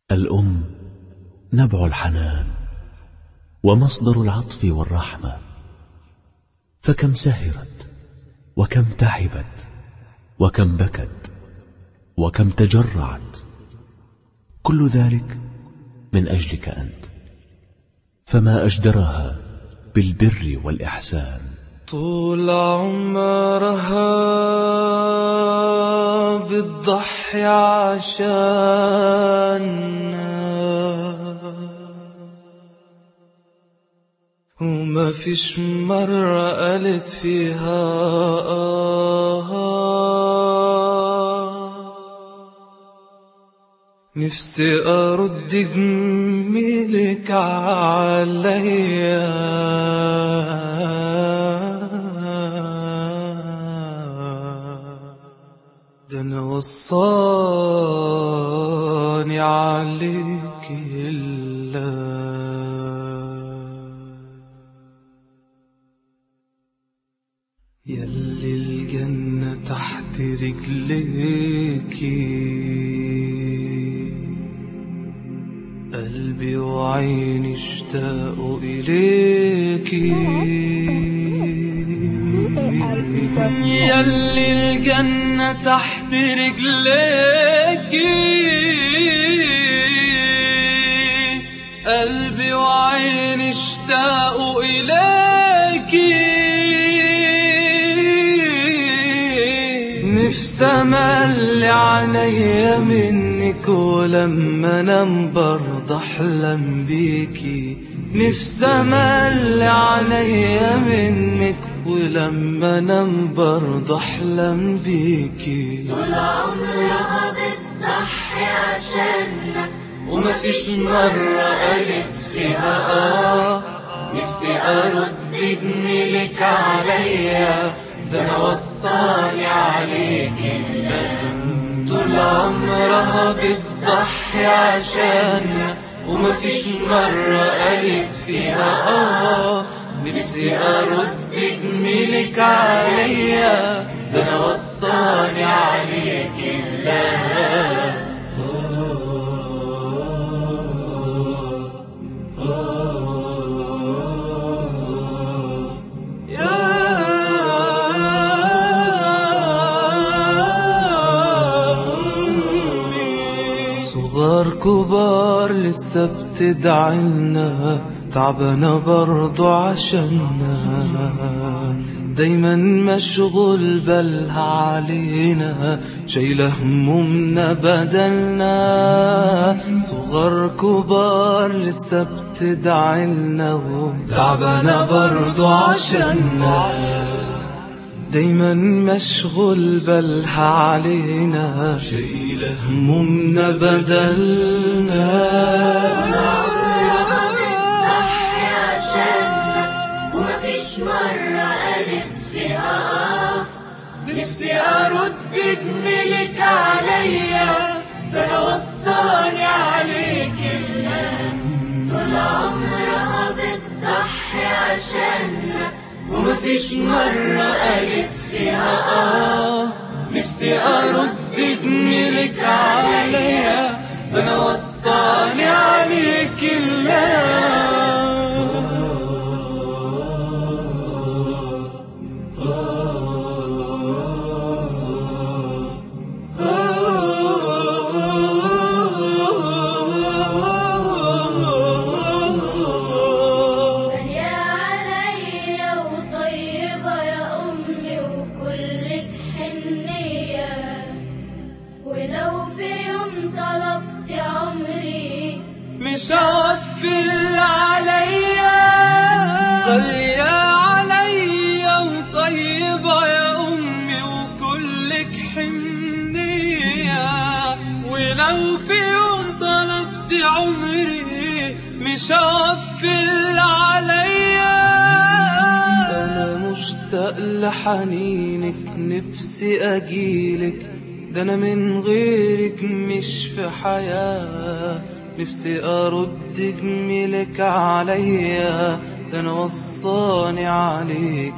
الأم نبع الحنان ومصدر العطف والرحمة فكم سهرت وكم تعبت وكم بكت وكم تجرعت كل ذلك من أجلك أنت فما أجدرها بالبر والإحسان طول عمرها بتضحي عشاننا وما فيش مرة قالت فيها آه نفسي أرد جميلك عليا ده أنا وصاني عليك الله يلي الجنة تحت رجليكي قلبي وعيني اشتاقوا إليكي يلي الجنة تحت رجليكي قلبي وعيني اشتاقوا إليكي نفسي أملي عينيا منك ولما انام برضه احلم بيكي نفسي أملي عينيا منك ولما انام برضه احلم بيكي طول عمرها بتضحي عشاننا ومفيش مرة قالت فيها آه نفسي أرد جميلك عليا ده أنا وصاني عليك طول عمرها بتضحي عشاننا ومفيش مرة قالت فيها آه نفسي أرد جميلك عليا ده أنا وصاني عليك الله صغار كبار لسه بتدعينا تعبانة برضو عشاننا دايما مشغول بالها علينا شايلة همومنا بدلنا صغار كبار لسه بتدعينا تعبانة برضو عشاننا دايما مشغول بالها علينا شايلة همومنا بدلنا عمرها بتضحي عشاننا ومفيش مرة قالت فيها آه نفسي أرد جميلك عليا ده أنا وصاني عليك الله طول عمرها بتضحي عشاننا ومفيش مرة قالت فيها آه نفسي أرد جميلك عليا ده أنا وصاني عليك الله يا عليا وطيبة يا أمي وكلك حنية ولو في يوم طلبت عمري مش هوفي عليا غالية عليا وطيبة يا أمي وكلك حنية ولو في يوم طلبت عمري مش هوفي عليا أنا مشتاق لحنينك نفسي أجيلك ده أنا من غيرك مش في حياة نفسي أرد جميلك عليا ده أنا وصاني عليك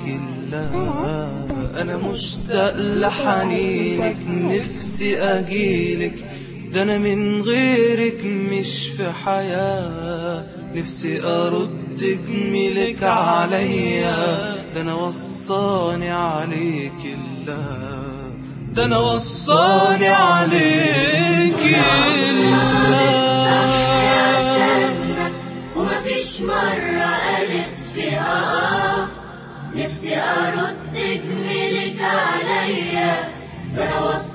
الله أنا مشتاق لحنينك نفسي أجيلك ده انا من غيرك مش في حياة نفسي ارد جميلك عليا ده انا وصاني عليك الله ده انا وصاني عليك الله عشاننا ومفيش مرة قالت فيها آه نفسي أرد جميلك عليا ده أنا